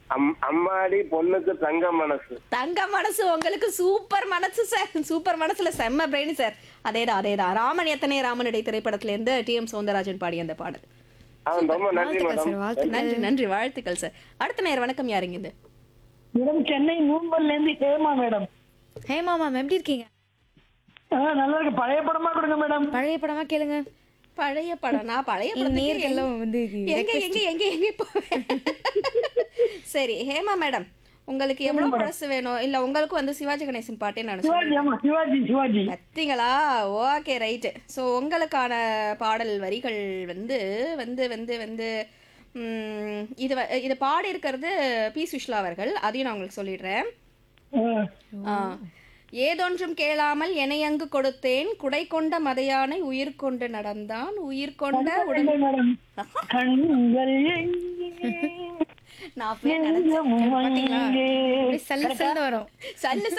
அம்- அம்மாடி பொண்ணுக்கு தங்க மனசு தங்க மனசு உங்களுக்கு சூப்பர் மனசு சார் சூப்பர் மனசுல செம்ம பிரெயின் சார் அதேதான் அதேதான் ராமன் எத்தனை ராமனுடைய திரைப்படத்துல இருந்து டி எம் சௌந்தரராஜன் பாடிய அந்த பாடல் ஆ, ரொம்ப நன்றி வாழ்த்துக்கள் மேடம் சார் வாழ்த்துக்கள் நன்றி நன்றி வாழ்த்துக்கள் சார் அடுத்த நேரம் வணக்கம் யாருங்க இது மேடம் சென்னை நூம்பல்ல இருந்து ஹேமா மேடம் ஹேமா மேம் எப்படி இருக்கீங்க ஆ, நல்லா இருக்கு பழைய படமா கொடுங்க மேடம் பழைய படமா கேளுங்க பழைய படம் நான் பழைய எங்க படத்துக்கு நேர்கள்லாம் வந்து எங்க எங்க எங்க எங்க போவேன் சரி ஹேமா மேடம் உங்களுக்கு எவ்வளவு பழசு வேணும் இல்ல உங்களுக்கு வந்து சிவாஜி கணேசன் பாட்டே நான் சிவாஜி ஆமா சிவாஜி சிவாஜி கத்திங்களா ஓகே ரைட்டு ஸோ உங்களுக்கான பாடல் வரிகள் வந்து வந்து வந்து வந்து ம், இது வ- இது பாடி இருக்கிறது பி சுஷ்லா அவர்கள் அதையும் நான் உங்களுக்கு சொல்லிடுறேன் ஆ. ஆ. ஏதொன்றும் கேளாமல் எனையங்கு கொடுத்தேன் குடை கொண்ட மதையானை உயிர் கொண்டு நடந்தான் உயிர் கொண்ட உடன் இல்லை மேடம் கண்கள் எங்கே? நான் அப்படியே நினைச்சேன். நெஞ்சமும் அங்கே. சல்லு சல்லு வரும் சல்லு